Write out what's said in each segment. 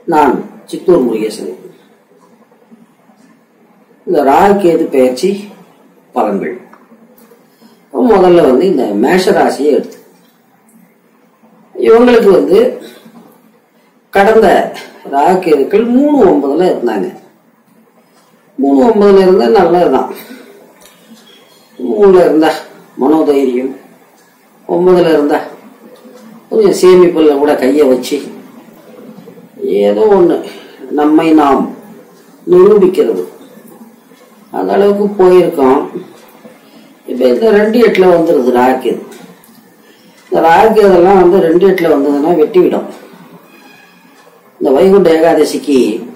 நான் சித்தூர் முருகேசன் இந்த ராகுகேது பயிற்சி பலன்கள் முதல்ல வந்து இந்த மேஷ ராசியை எடுத்து இவங்களுக்கு வந்து கடந்த ராகுகேதுக்கள் மூணு ஒன்பதுல இருந்தாங்க மூணு ஒன்பதுல இருந்தா நல்லதுதான் மூணுல இருந்தா மனோதைரியம் ஒன்பதுல இருந்தா கொஞ்சம் சேமிப்புல கூட கையை வச்சு ஏதோ ஒண்ணு நம்மை நாம் நிரூபிக்கிறது அந்த அளவுக்கு போயிருக்கோம் இப்ப இந்த ரெண்டு எட்டுல வந்துருது ராக்கு இந்த ராக்கு இதெல்லாம் வந்து ரெண்டு எட்டுல வந்ததுன்னா வெட்டி விடும் இந்த வைகுண்ட ஏகாதசிக்கு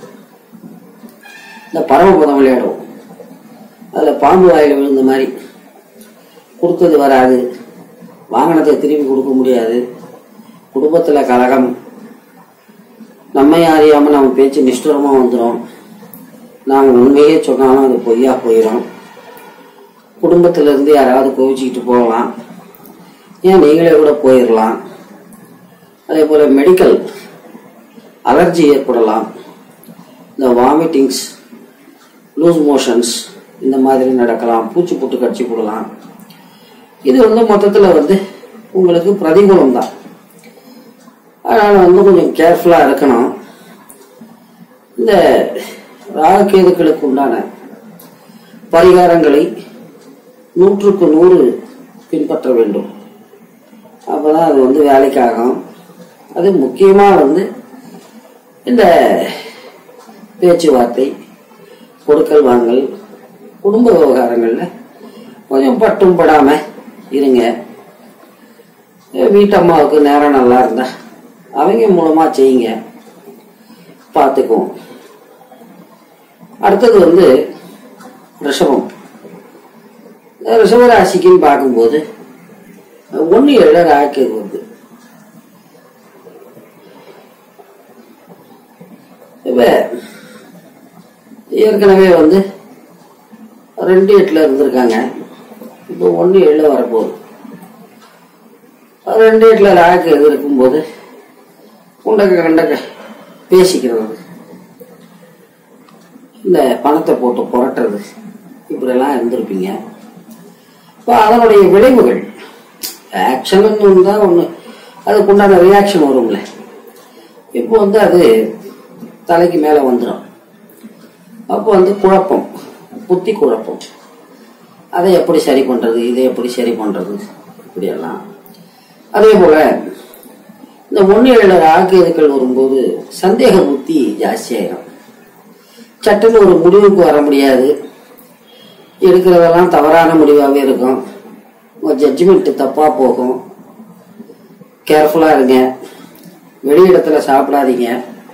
இந்த பரமபதம் விளையாடுவோம் அதுல பாம்பு வாயில விழுந்த மாதிரி கொடுத்தது வராது வாங்கினதை திருப்பி கொடுக்க முடியாது குடும்பத்துல கலகம் நம்மை அறியாம நம்ம பேச்சு நிஷ்டூரமா வந்துடும் நாம உண்மையே சொன்னாலும் அது பொய்யா போயிடும் குடும்பத்துல இருந்து யாராவது கோவிச்சுக்கிட்டு போகலாம் ஏன் நீங்களே கூட போயிடலாம் அதே போல மெடிக்கல் அலர்ஜி ஏற்படலாம் இந்த வாமிட்டிங்ஸ் லூஸ் மோஷன்ஸ் இந்த மாதிரி நடக்கலாம் பூச்சி புட்டு கடிச்சு போடலாம் இது வந்து மொத்தத்துல வந்து உங்களுக்கு பிரதிகூலம் தான் அதனால வந்து கொஞ்சம் கேர்ஃபுல்லா இருக்கணும் இந்த ராககேதுக்களுக்கு உண்டான பரிகாரங்களை நூற்றுக்கு நூறு பின்பற்ற வேண்டும் அப்பதான் அது வந்து வேலைக்காகும் அது முக்கியமா வந்து இந்த பேச்சுவார்த்தை கொடுக்கல் வாங்கல் குடும்ப விவகாரங்கள்ல கொஞ்சம் பட்டும் படாம இருங்க வீட்டம்மாவுக்கு நேரம் நல்லா இருந்தா அவங்க மூலமா செய்யுங்க பார்த்துக்குவோம் அடுத்தது வந்து ரிஷபம் ரிஷபராசிக்குன்னு பார்க்கும்போது ஒன்று ஏழு ராக்கெது வருது இப்ப ஏற்கனவே வந்து ரெண்டு எட்டுல இருந்திருக்காங்க இப்போ ஒன்று ஏழுல வரப்போகுது ரெண்டு எட்டுல ராக்கு எது இருக்கும்போது உண்டக்க கண்டக்க பேசிக்கிறது இந்த பணத்தை போட்டு புரட்டுறது இப்படியெல்லாம் இருந்திருப்பீங்க இப்போ அதனுடைய விளைவுகள் ஆக்ஷன் ஒன்று தான் ஒன்று அதுக்கு உண்டான ரியாக்ஷன் வரும்ல இப்போ வந்து அது தலைக்கு மேலே வந்துடும் அப்போ வந்து குழப்பம் புத்தி குழப்பம் அதை எப்படி சரி பண்றது இதை எப்படி சரி பண்றது இப்படியெல்லாம் அதே போல இந்த ஒன்று ஏழு ஆக்கியதுக்கள் வரும்போது சந்தேக புத்தி ஜாஸ்தியாயிரும் சட்டுன்னு ஒரு முடிவுக்கு வர முடியாது எடுக்கிறதெல்லாம் தவறான முடிவாகவே இருக்கும் உங்கள் ஜட்ஜ்மெண்ட் தப்பாக போகும் கேர்ஃபுல்லாக இருங்க வெளியிடத்துல சாப்பிடாதீங்க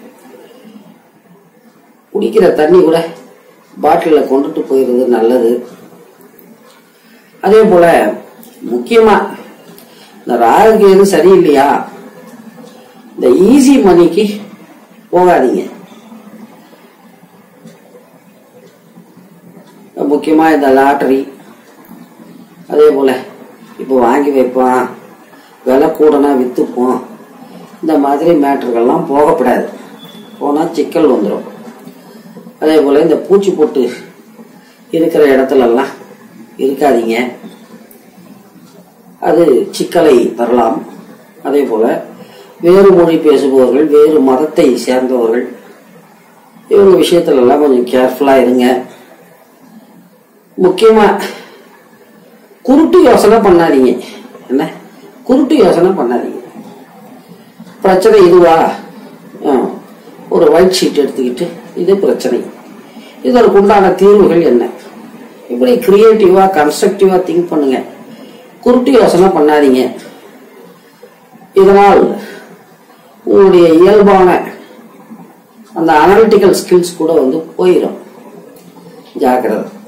குடிக்கிற தண்ணி கூட பாட்டிலில் கொண்டுட்டு போயிடுறது நல்லது அதே போல முக்கியமா இந்த ராகுக்கு எது சரியில்லையா இந்த ஈஸி மணிக்கு போகாதீங்க முக்கியமா இந்த லாட்டரி அதே போல இப்போ வாங்கி வைப்பான் விலை கூடனா வித்துப்போம் இந்த மாதிரி மேட்டர்கள்லாம் போகப்படாது போனா சிக்கல் வந்துடும் அதே போல இந்த பூச்சி பொட்டு இருக்கிற இடத்துலலாம் இருக்காதீங்க அது சிக்கலை தரலாம் அதே போல வேறு மொழி பேசுபவர்கள் வேறு மதத்தை சேர்ந்தவர்கள் இவங்க விஷயத்துல எல்லாம் கொஞ்சம் கேர்ஃபுல்லா இருங்க முக்கியமா குருட்டு யோசனை பண்ணாதீங்க என்ன குருட்டு யோசனை பண்ணாதீங்க பிரச்சனை இதுவா ஆ, ஒரு ஒயிட் ஷீட் எடுத்துக்கிட்டு இது பிரச்சனை இதற்கு உண்டான தீர்வுகள் என்ன இப்படி கிரியேட்டிவா கன்ஸ்ட்ரக்டிவா திங்க் பண்ணுங்க குருட்டு யோசனை பண்ணாதீங்க இதனால் உங்களுடைய இயல்பான அந்த அனலிட்டிக்கல் ஸ்கில்ஸ் கூட வந்து போயிடும் ஜாக்கிரதை